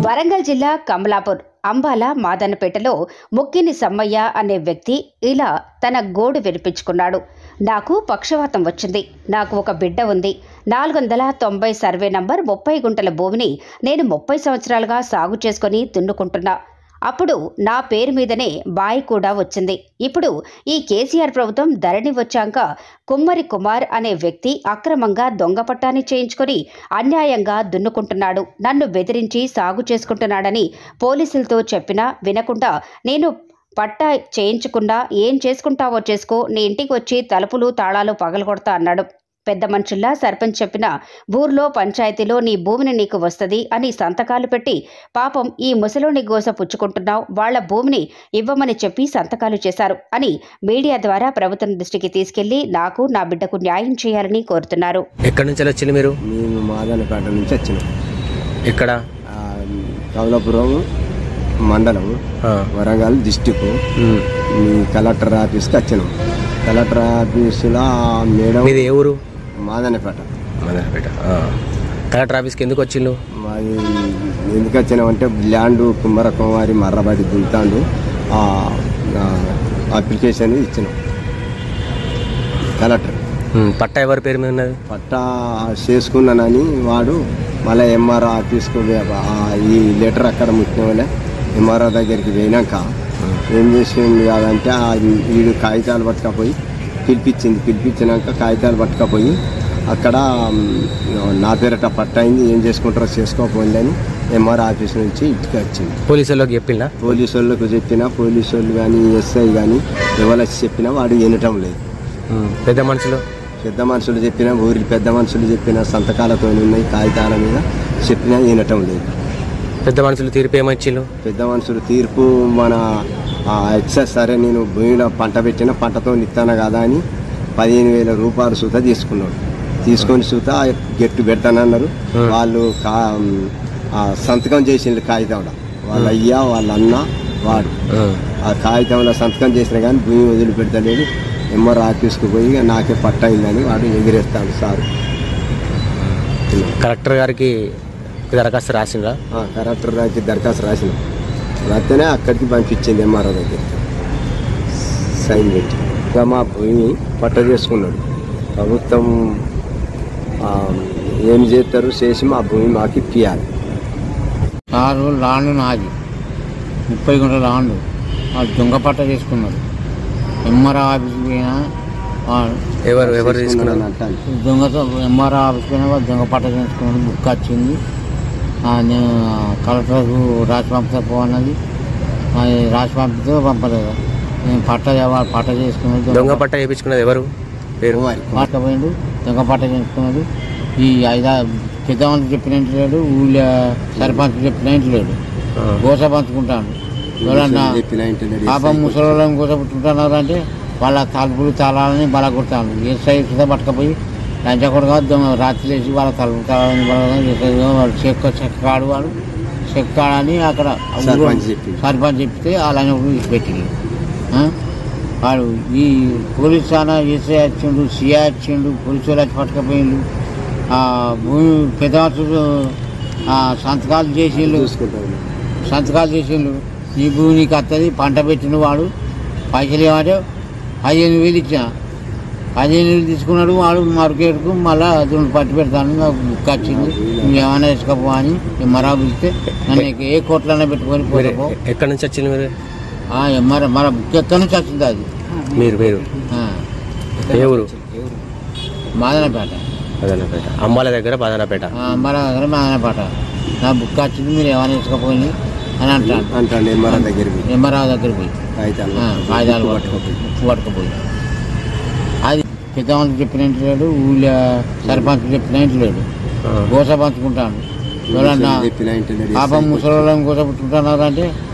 వరంగల్ జిల్లా కమలాపూర్ అంబాల మాదనపేటలో ముక్కిని సమ్మయ్య అనే వ్యక్తి ఇలా తన గోడు వినిపించుకున్నాడు నాకు పక్షవాతం వచ్చింది నాకు ఒక బిడ్డ ఉంది నాలుగు వందల తొంభై సర్వే నంబర్ ముప్పై గుంటల భూమిని నేను ముప్పై సంవత్సరాలుగా సాగు చేసుకొని దున్నుకుంటున్నా అప్పుడు నా పేరు మీదనే బాయ్ కూడా వచ్చింది ఇప్పుడు ఈ కేసీఆర్ ప్రభుత్వం ధరణి వచ్చాక కుమ్మరి కుమార్ అనే వ్యక్తి అక్రమంగా దొంగ పట్టాన్ని చేయించుకొని అన్యాయంగా దున్నుకుంటున్నాడు నన్ను బెదిరించి సాగు చేసుకుంటున్నాడని పోలీసులతో చెప్పినా వినకుండా నేను పట్టా చేయించకుండా ఏం చేసుకుంటావో చేసుకో నీ ఇంటికి వచ్చి తలుపులు తాళాలు పగలగొడతా అన్నాడు పెద్ద మనుషుల్లా సర్పంచ్ చెప్పిన ఊర్లో పంచాయతీలో నీ భూమిని నీకు వస్తది అని సంతకాలు పెట్టి పాపం ఈ ముసలోని గోస పుచ్చుకుంటున్నావు వాళ్ల భూమిని ఇవ్వమని చెప్పి సంతకాలు చేశారు అని మీడియా ద్వారా ప్రభుత్వం దృష్టికి తీసుకెళ్లి నాకు నా బిడ్డకు న్యాయం చేయాలని కోరుతున్నారు ఎక్కడి నుంచి వచ్చింది మీరు మేము మాదనపేట నుంచి వచ్చినాం ఇక్కడ ఆ, కమలాపురం మండలం ఆ, వరంగల్ డిస్టిక్ ఉమ్. మీ కలెక్టర్ ఆఫీస్కి వచ్చినాం కలెక్టర్ ఆఫీసులో మేడం మీది ఏ ఊరు మాదనపేట మదనపేట ఆ. కలెక్టర్ ఆఫీస్కి ఎందుకు వచ్చిండు మాది ఎందుకు వచ్చినామంటే ల్యాండ్ కుమ్మర కుమారి మర్రబడి దుంతాండు ఆ, ఆ, అప్లికేషన్ ఇచ్చినాం కలెక్టర్ ఉమ్, పట్టా ఎవరి పేరు మీద ఉన్నది పట్టా చేసుకున్నానని వాడు మళ్ళీ ఎంఆర్ఓ ఆఫీస్కు వే- ఆ ఈ లెటర్ అక్కడ ముట్టిన వాళ్ళే ఎంఆర్ఓ దగ్గరికి పోయినాక ఏం చేసింది కాదంటే ఆ వీడు కాగితాలు పట్టుకపోయి పిలిపించింది పిలిపించినాక కాగితాలు పట్టుకపోయి అక్కడ మ్, నా పేరట పట్ట అయింది ఏం చేసుకుంటారో చేసుకోపోయింది అని ఎంఆర్ఓ ఆఫీస్ నుంచి ఇంటికి వచ్చింది పోలీసు వాళ్ళకి చెప్పిందా పోలీసు వాళ్ళకు చెప్పినా పోలీసు వాళ్ళు కానీ ఎస్ఐ కానీ ఎవరికి చెప్పినా వాడు వినటం లేదు ఉమ్, పెద్ద మనుషులు పెద్ద మనుషులు చెప్పినా ఊరి పెద్ద మనుషులు చెప్పిన సంతకాలతో ఉన్నాయి కాగితాల మీద చెప్పినా వినటం లేదు పెద్ద మనుషులు తీర్పు ఏమొచ్చిళ్ళు పెద్ద మనుషులు తీర్పు మన ఎక్సెస్ సరే నేను భూమిలో పంట పెట్టిన పంటతో ఇస్తాను కదా అని పదిహేను వేల రూపాయలు సూత తీసుకున్నాడు తీసుకొని సూత గెట్టు పెడతానన్నారు వాళ్ళు కా ఆ సంతకం చేసిండు కాగితంలో వాళ్ళ అయ్య వాళ్ళ అన్న వాడు ఉమ్, ఆ కాగితంలో సంతకం చేసిన కానీ భూమి వదిలిపెడతలేడు ఎంఆర్ ఆఫీస్కి పోయి నాకే పట్టయిందని వాడు ఎగిరేస్తాడు సార్ కలెక్టర్ గారికి దరఖాస్తు రాసిండ్రా ఆ, కలెక్టర్ దానికి దరఖాస్తు రాసిన రాస్తేనే అక్కడికి పంపించింది ఎంఆర్ఓ దగ్గరికి సైన్ పెట్టి ఇంకా మా భూమి పట్ట చేసుకున్నాడు ప్రభుత్వం ఆ, ఏం చేస్తారు చేసి మా భూమి మాకు ఇప్పియాలి సారు లాండ్ నాది ముప్పై గుంటల లాండ్ ఆ దొంగ పట్ట చేసుకున్నాడు ఎంఆర్ ఆఫీస్కి పోయినా ఆ ఎవరు ఎవరు తీసుకున్నారు అంటాను దొంగతో ఎంఆర్ ఆఫీస్కి పోయినా వాడు దొంగ పట్ట చేసుకున్నాడు బుక్ వచ్చింది ఆ నేను కలెక్టర్కు రాసి పంపితే పోన్నది అది రాసి పంపితే పంపలేదు నేను పట్ట వాడు పట్ట చేసుకున్నాడు దొంగ పట్ట వేయించుకున్నది ఎవరు పేరు పట్టపోయిండు దొంగ పట్ట చేసుకున్నాడు ఈ ఐదా పెద్దవాళ్ళు చెప్పిన ఇంటి లేడు ఊళ్ళో సర్పంచ్ చెప్పిన ఇంటి లేడు ఆ, గోస పంచుకుంటాను ఎవరన్నా చెప్పిన ఇంటి పాపం ముసలోళ్ళని కూర్చోబెట్టుకుంటున్నారు అంటే వాళ్ళ తలుపులు తాళాలని బల కొడతాను ఎస్ఐ సుధా పట్టుకపోయి లంచకూడగా దొంగ రాత్రి లేచి వాళ్ళ తలుపు తాళాలని బల ఎస్ఐ వాడు చెక్క చెక్కాడు వాడు చెక్కాడని అక్కడ ఊరు- సర్పంచ్ చెప్పిండు. సర్పంచ్ చెప్తే వాళ్ళని పెట్టిండు ఆ? వాడు ఈ పోలీస్ థానా ఎస్ఐ వచ్చిండు సిఐ వచ్చిండు పోలీసు వాళ్ళు వచ్చి పట్టుకపోయిండు ఆ భూమి పెద్ద మనుషులు ఆ సంతకాలు చేసిండు చూసుకుంటారు సంతకాలు చేసిండు ఈ భూమి నీకు వస్తుంది పంట పెట్టిన వాడు పైసలు ఏమంటే పదిహేను వేలు ఇచ్చిన పదిహేను వేలు తీసుకున్నాడు వాడు మార్కెట్కు మళ్ళా అతను పట్టి పెడతాను నాకు బుక్ వచ్చింది నువ్వు ఏమైనా వేసుకోపో అని ఎంఆర్ఆ ఇస్తే నన్ను ఏ కోట్లైనా పెట్టుకొని మీరు పోకపో ఎ- ఎక్కడి నుంచి వచ్చింది మీరు ఎంఆర్ మన బుక్ ఎక్కడి నుంచి వచ్చింది అది మీరు మీరు ఆ, ఏ ఊరు మాదనపేట మదనపేట అంబాల దగ్గర మదనపేట ఆ, మన దగ్గర మాదనపేట నా బుక్ వచ్చింది మీరు ఏమైనా వేసుకోపోయి అని అంటాను అంటాను ఎంఆర్ఓ దగ్గరికి ఎంఆర్ఆ దగ్గరికి పోయి కాగితాలు ఆ, కాగితాలు పట్టుకోపోయి ఉప్పు పట్టుకుపోయి అది పెద్దవాళ్ళు చెప్పిన ఇంటి లేడు ఊళ్ళో సర్పంచ్ చెప్పిన ఇంటి లేడు ఆ, గోస పంచుకుంటాను ఎవరన్నా చెప్పిన ఇంటి పాపం ముసలోళ్ళని గోస పుట్టుకుంటున్నారు అంటే